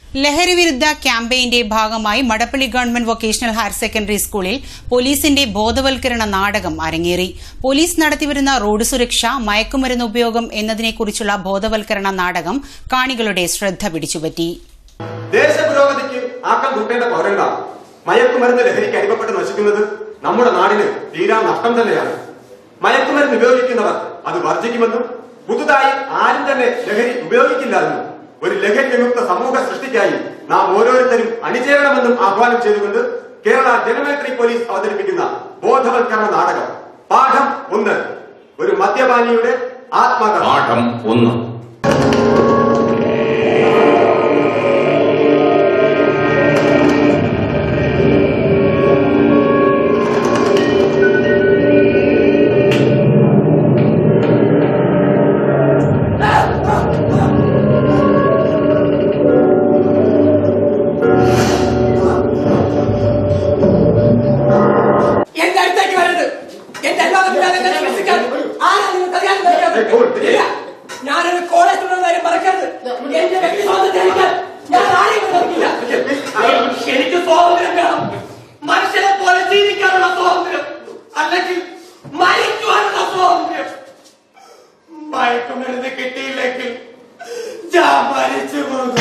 ലഹരി വിരുദ്ധ ക്യാമ്പയിന്റെ ഭാഗമായി Madappally government vocational higher secondary സ്കൂളിൽ പോലീസിന്റെ ബോധവൽക്കരണ നാടകം അരങ്ങേറി പോലീസ് നടത്തിവരുന്ന റോഡ് സുരക്ഷ മയക്കുമരുന്ന് ഉപയോഗം എന്നതിനെക്കുറിച്ചുള്ള ബോധവൽക്കരണ നാടകം കാണികളുടെ ശ്രദ്ധ പിടിച്ചുപറ്റി ദേശപുരോഗതിക്ക് ആക്കം കൂട്ടേണ്ട പൗരന്മാർ മയക്കുമരുന്ന് ലഹരിക്ക് അടിമപ്പെട്ട് നശിക്കുന്നത് നമ്മുടെ നാടിന് തീരാ നഷ്ടം തന്നെയാണ് മയക്കുമരുന്ന് ഉപയോഗിക്കുന്നവർ അത് വർജിക്കുമെന്നും പുതുതായി ആരും തന്നെ ലഹരി ഉപയോഗിക്കില്ല എന്നും ഒരു ലഹരി വിമുക്ത സമൂഹ സൃഷ്ടിക്കായി നാം ഓരോരുത്തരും അണിചേരണമെന്നും ആഹ്വാനം ചെയ്തുകൊണ്ട് കേരള ജനമൈത്രി പോലീസ് അവതരിപ്പിക്കുന്ന ബോധവൽക്കരണ നാടകം പാഠം ഒന്ന് ഒരു മദ്യപാനിയുടെ ആത്മകഥ പാഠം ഒന്ന് എന്റെ അടുത്തേക്ക് വരരുത് എന്റെ എല്ലാ വിദ്യാലയങ്ങളെ ചികിത്സിക്കാൻ ആരാ നിങ്ങൾക്ക് അധികാരം നൽകിയത്? ഇല്ല. ഞാനൊരു കോളേജ് തുടർന്ന കാര്യം മറക്കരുത് എന്റെ വ്യക്തി സ്വാതന്ത്ര്യം എനിക്ക് ഞാൻ ആരെയും നോക്കില്ല എനിക്ക് സ്വാതന്ത്ര്യം വേണം മനുഷ്യനെ പോലെ ജീവിക്കാനുള്ള സ്വാതന്ത്ര്യം അല്ലെങ്കിൽ മരിക്കുവാനുള്ള സ്വാതന്ത്ര്യം മയക്കുമരുന്ന് കിട്ടിയില്ലെങ്കിൽ ഞാൻ മരിച്ചു പോകും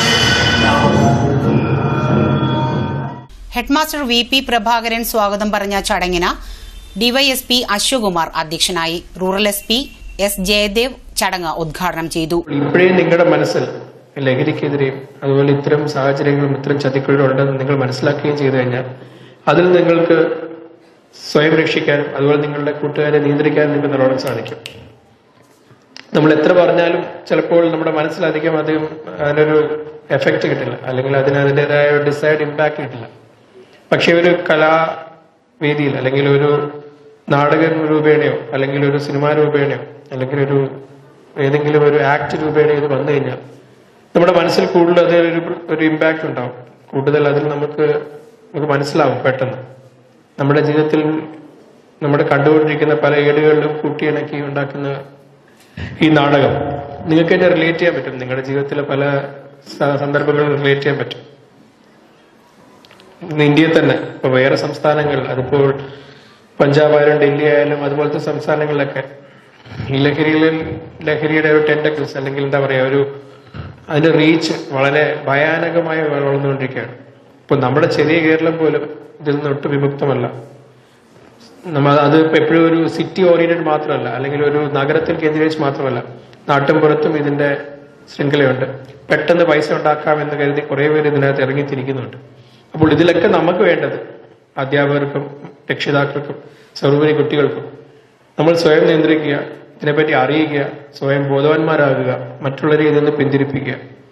ഹെഡ്മാസ്റ്റർ വി പി പ്രഭാകരൻ സ്വാഗതം പറഞ്ഞ ചടങ്ങിന് ഡിവൈഎസ്പി അശ്വകുമാർ അധ്യക്ഷനായി rural S P S Jayadev ചടങ്ങ് ഉദ്ഘാടനം ചെയ്തു ഇപ്പോഴേ നിങ്ങളുടെ മനസ്സിൽ ലഹരിക്കെതിരെയും അതുപോലെ ഇത്തരം സാഹചര്യങ്ങളും ഇത്തരം ചതിക്കുഴികളും ഉണ്ടെന്ന് നിങ്ങൾ മനസ്സിലാക്കുകയും ചെയ്തു കഴിഞ്ഞാൽ അതിൽ നിങ്ങൾക്ക് സ്വയം രക്ഷിക്കാനും അതുപോലെ നിങ്ങളുടെ കൂട്ടുകാരെ നിയന്ത്രിക്കാനും നിങ്ങൾക്ക് നല്ലോണം സാധിക്കും നമ്മൾ എത്ര പറഞ്ഞാലും ചിലപ്പോൾ നമ്മുടെ മനസ്സിലധികം അധികം അതിനൊരു എഫക്റ്റ് കിട്ടില്ല അല്ലെങ്കിൽ അതിന് അതിൻ്റെതായ ഒരു ഡിസൈഡ് ഇമ്പാക്ട് കിട്ടില്ല പക്ഷെ ഒരു കലാവേദിയിൽ അല്ലെങ്കിൽ ഒരു നാടക രൂപേണയോ അല്ലെങ്കിൽ ഒരു സിനിമാ രൂപേണയോ അല്ലെങ്കിൽ ഒരു ഏതെങ്കിലും ഒരു ആക്ട് രൂപേണയോ ഇത് വന്നു കഴിഞ്ഞാൽ നമ്മുടെ മനസ്സിൽ കൂടുതൽ അതിലൊരു ഒരു ഇമ്പാക്ട് ഉണ്ടാവും കൂടുതൽ അതിൽ നമുക്ക് നമുക്ക് മനസ്സിലാവും പെട്ടെന്ന് നമ്മുടെ ജീവിതത്തിൽ നമ്മുടെ കണ്ടുകൊണ്ടിരിക്കുന്ന പല ഏടുകളിലും കൂട്ടിയിണക്കി ഉണ്ടാക്കുന്ന ഈ നാടകം നിങ്ങൾക്ക് തന്നെ റിലേറ്റ് ചെയ്യാൻ പറ്റും നിങ്ങളുടെ ജീവിതത്തിലെ പല സ- സന്ദർഭങ്ങളിൽ റിലേറ്റ് ചെയ്യാൻ പറ്റും ഇന്ന് ഇന്ത്യയിൽ തന്നെ ഇപ്പൊ വേറെ സംസ്ഥാനങ്ങൾ അതിപ്പോൾ പഞ്ചാബ് ആയാലും ഡൽഹി ആയാലും അതുപോലത്തെ സംസ്ഥാനങ്ങളിലൊക്കെ ഈ ലഹരികളിൽ ലഹരിയുടെ ഒരു ടെൻഡക്കിൾസ് അല്ലെങ്കിൽ എന്താ പറയാ ഒരു അതിന്റെ റീച്ച് വളരെ ഭയാനകമായി വളർന്നുകൊണ്ടിരിക്കുകയാണ് ഇപ്പൊ നമ്മുടെ ചെറിയ കേരളം പോലും ഇതിൽ നിന്ന് ഒട്ടും വിമുക്തമല്ല നമ്മൾ അത് ഇപ്പൊ എപ്പോഴും ഒരു സിറ്റി ഓറിയന്റഡ് മാത്രമല്ല അല്ലെങ്കിൽ ഒരു നഗരത്തിൽ കേന്ദ്രീകരിച്ച് മാത്രമല്ല നാട്ടും പുറത്തും ഇതിന്റെ ശൃംഖലയുണ്ട് പെട്ടെന്ന് പൈസ ഉണ്ടാക്കാമെന്ന് കരുതി കുറെ പേര് ഇതിനകത്ത് ഇറങ്ങിത്തിരിക്കുന്നുണ്ട് അപ്പോൾ ഇതിലൊക്കെ നമുക്ക് വേണ്ടത് അധ്യാപകർക്കും രക്ഷിതാക്കൾക്കും സർവ്വപരി കുട്ടികൾക്കും നമ്മൾ സ്വയം നിയന്ത്രിക്കുക ഇതിനെപ്പറ്റി അറിയുക സ്വയം ബോധവാന്മാരാകുക മറ്റുള്ളവരെ ഇതിൽ നിന്ന് പിന്തിരിപ്പിക്കുക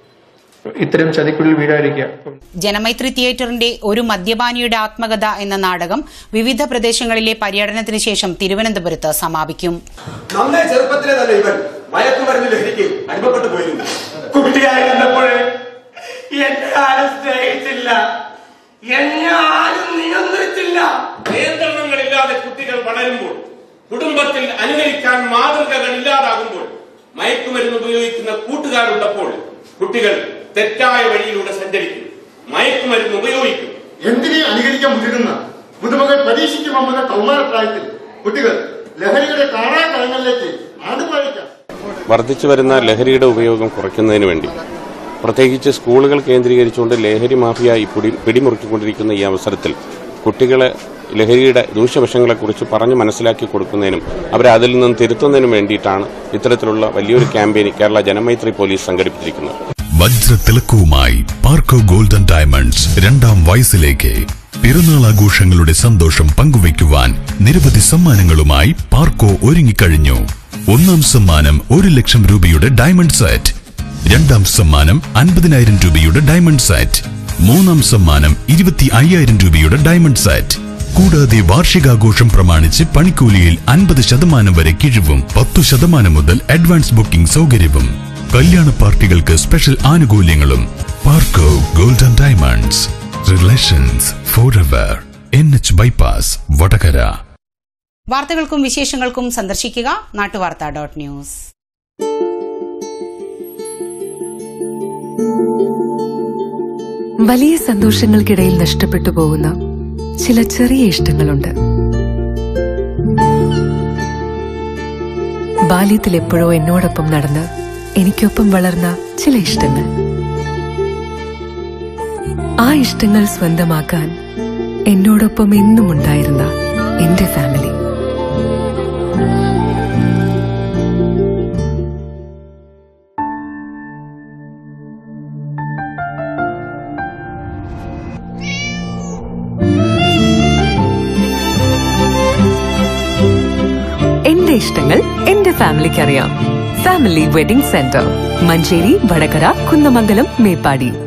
ഇത്തരം ചതിക്കുള്ളിൽ വീഴാതിരിക്കുക ജനമൈത്രി തിയേറ്ററിന്റെ ഒരു മദ്യപാനിയുടെ ആത്മകഥ എന്ന നാടകം വിവിധ പ്രദേശങ്ങളിലെ പര്യടനത്തിന് ശേഷം തിരുവനന്തപുരത്ത് സമാപിക്കും നന്നേ ചെറുപ്പത്തിലെ തന്നെ ഇവൻ മയക്കുമരുന്ന് ലഹരിക്ക് അടിമപ്പെട്ടു പോയിരുന്നു കുട്ടിയായിരുന്നപ്പോഴേ എന്നെ ആരും സ്നേഹിച്ചില്ല എന്നെ ആരും നിയന്ത്രിച്ചില്ല നിയന്ത്രണങ്ങളില്ലാതെ കുട്ടികൾ വളരുമ്പോൾ കുടുംബത്തിൽ അനുകരിക്കാൻ മാതൃകകൾ ഇല്ലാതാകുമ്പോൾ മയക്കുമരുന്ന് ഉപയോഗിക്കുന്ന കൂട്ടുകാരുള്ളപ്പോൾ കുട്ടികൾ തെറ്റായ വഴിയിലൂടെ സഞ്ചരിക്കും മയക്കുമരുന്ന് ഉപയോഗിക്കും എന്തിനെ അനുകരിക്കാൻ മുതിരുന്ന പുതുമകൾ പരീക്ഷിക്കും അമ്മ കൗമാരപ്രായത്തിൽ കുട്ടികൾ ലഹരിയുടെ കാണാൻ തലങ്ങളിലേക്ക് ആണ്ടുപാടിക്കാം വർദ്ധിച്ചു വരുന്ന ലഹരിയുടെ ഉപയോഗം കുറയ്ക്കുന്നതിന് വേണ്ടി പ്രത്യേകിച്ച് സ്കൂളുകൾ കേന്ദ്രീകരിച്ചുകൊണ്ട് ലഹരി മാഫിയ ഈ പിടി പിടിമുറുക്കിക്കൊണ്ടിരിക്കുന്ന ഈ അവസരത്തിൽ കുട്ടികളെ ലഹരിയുടെ ദൂഷ്യവശങ്ങളെക്കുറിച്ച് പറഞ്ഞ് മനസ്സിലാക്കി കൊടുക്കുന്നതിനും അവരെ അതിൽ നിന്നും തിരുത്തുന്നതിനും വേണ്ടിയിട്ടാണ് ഇത്തരത്തിലുള്ള വലിയൊരു ക്യാമ്പയിൻ കേരള ജനമൈത്രി പോലീസ് സംഘടിപ്പിച്ചിരിക്കുന്നത് വജ്രത്തിളക്കവുമായി പാർക്കോ ഗോൾഡൻ ഡയമണ്ട്സ് രണ്ടാം വയസ്സിലേക്ക് പിറന്നാൾ ആഘോഷങ്ങളുടെ സന്തോഷം പങ്കുവയ്ക്കുവാൻ നിരവധി സമ്മാനങ്ങളുമായി പാർക്കോ ഒരുങ്ങിക്കഴിഞ്ഞു ഒന്നാം സമ്മാനം ഒരു ലക്ഷം രൂപയുടെ ഡയമണ്ട് സെറ്റ് രണ്ടാം സമ്മാനം അൻപതിനായിരം രൂപയുടെ ഡയമണ്ട് സെറ്റ് മൂന്നാം സമ്മാനം ഇരുപത്തി അയ്യായിരം രൂപയുടെ ഡയമണ്ട് സെറ്റ് കൂടാതെ വാർഷികാഘോഷം പ്രമാണിച്ച് പണിക്കൂലിയിൽ അൻപത് ശതമാനം വരെ കിഴിവും പത്തു ശതമാനം മുതൽ അഡ്വാൻസ് ബുക്കിംഗ് സൗകര്യവും കല്യാണ പാർട്ടികൾക്ക് സ്പെഷ്യൽ ആനുകൂല്യങ്ങളും Parco golden diamonds relations forever N H bypass Vadakara വാർത്തകൾക്കും വിശേഷങ്ങൾക്കും സന്ദർശിക്കുക നാട്ടുവാർത്ത ഡോട്ട് ന്യൂസ് വലിയ സന്തോഷങ്ങൾക്കിടയിൽ നഷ്ടപ്പെട്ടു പോകുന്ന ചില ചെറിയ ഇഷ്ടങ്ങളുണ്ട് ബാല്യത്തിൽ എപ്പോഴോ എന്നോടൊപ്പം നടന്ന് എനിക്കൊപ്പം വളർന്ന ചില ഇഷ്ടങ്ങൾ ആ ഇഷ്ടങ്ങൾ സ്വന്തമാക്കാൻ എന്നോടൊപ്പം എന്നും ഉണ്ടായിരുന്ന എന്റെ ഫാമിലി എന്റെ ഇഷ്ടങ്ങൾ എന്റെ ഫാമിലിക്ക് അറിയാം family wedding centre Manjeri Vadakara Kunnamangalam Meppadi